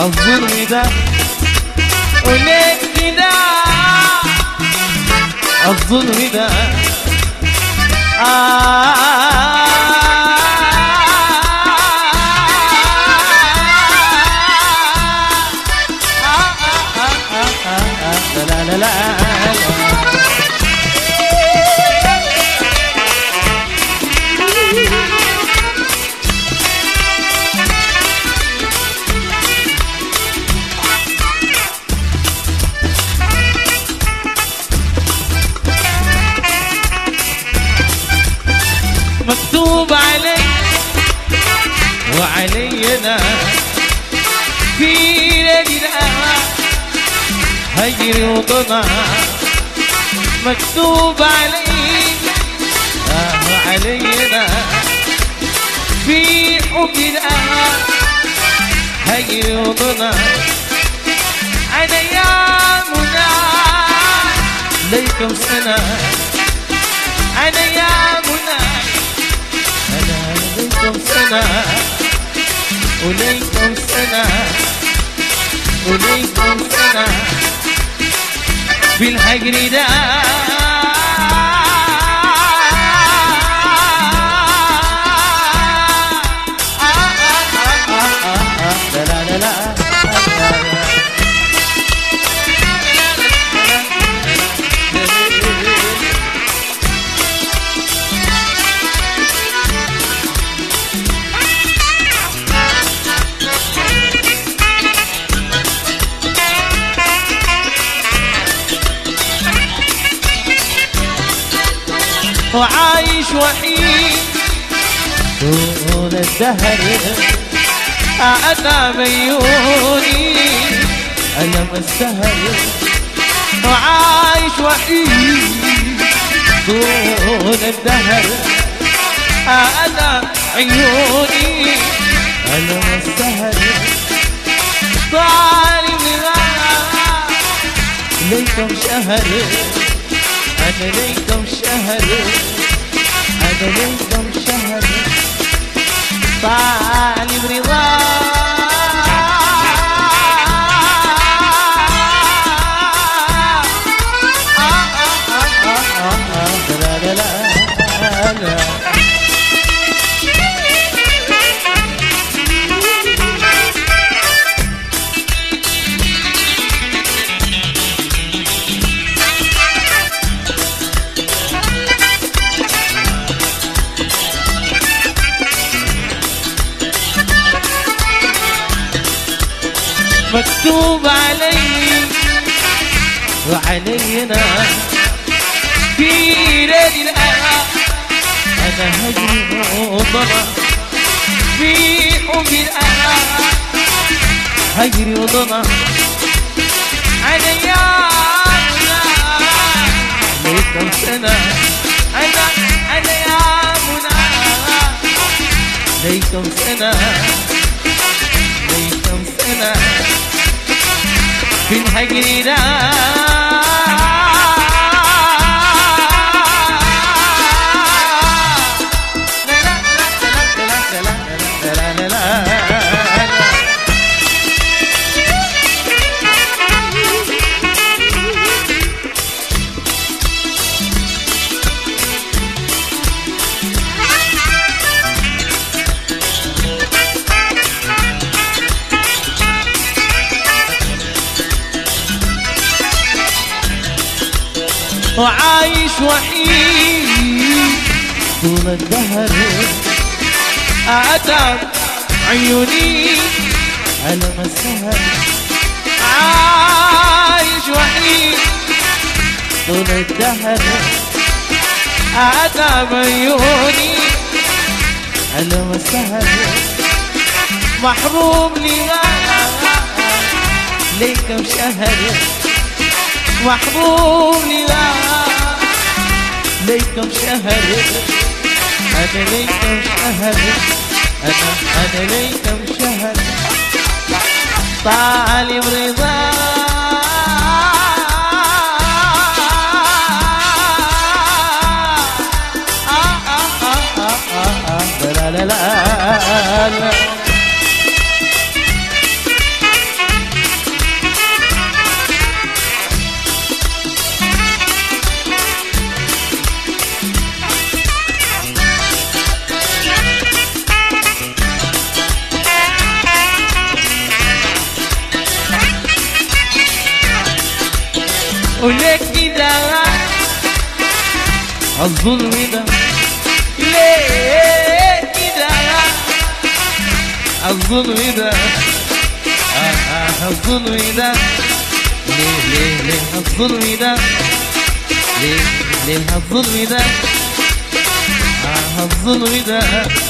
الظلم ده وليك كده الظلم ده لا لا لا لا مكتوب علي وعلينا في ليلنا هجر وضنا مكتوب علي آه وعلينا في حبنا هجر وضنا أنا يا منى ليكم سنة أنا يا منى أنا ليكم سنة وليكم سنة وليكم سنة في الحجر ده لا لا لا لا وعايش وحيد طول الدهر أنا ميوني ألم السهر وعايش وحيد طول الدهر أنا عيوني ألم السهر طالب ليكم شهر أنا ليكم شهر أنا ليكم شهر طالب رضا لا لا لا لا مكتوب علي وعلينا في ليل الآن أنا هجري وضنا في حب الآن هجري وضنا أنا يا منى ليكم سنة أنا أنا يا منى ليكم سنة ليكم سنة في الهجر ده وعايش وحيد طول الدهر أتعب عيوني ألم السهر عايش وحيد طول الدهر أتعب عيوني ألم السهر محروم لغاية ليكم شهر محبوب لله ليكم شهر أنا ليكم شهر أنا أنا ليكم شهر طالب رضا لا لا لا لا وليه كده الظلم ده ليه كده الظلم ده آه آه الظلم ده ليه ليه ليه الظلم ده ليه ليه الظلم ده آه الظلم ده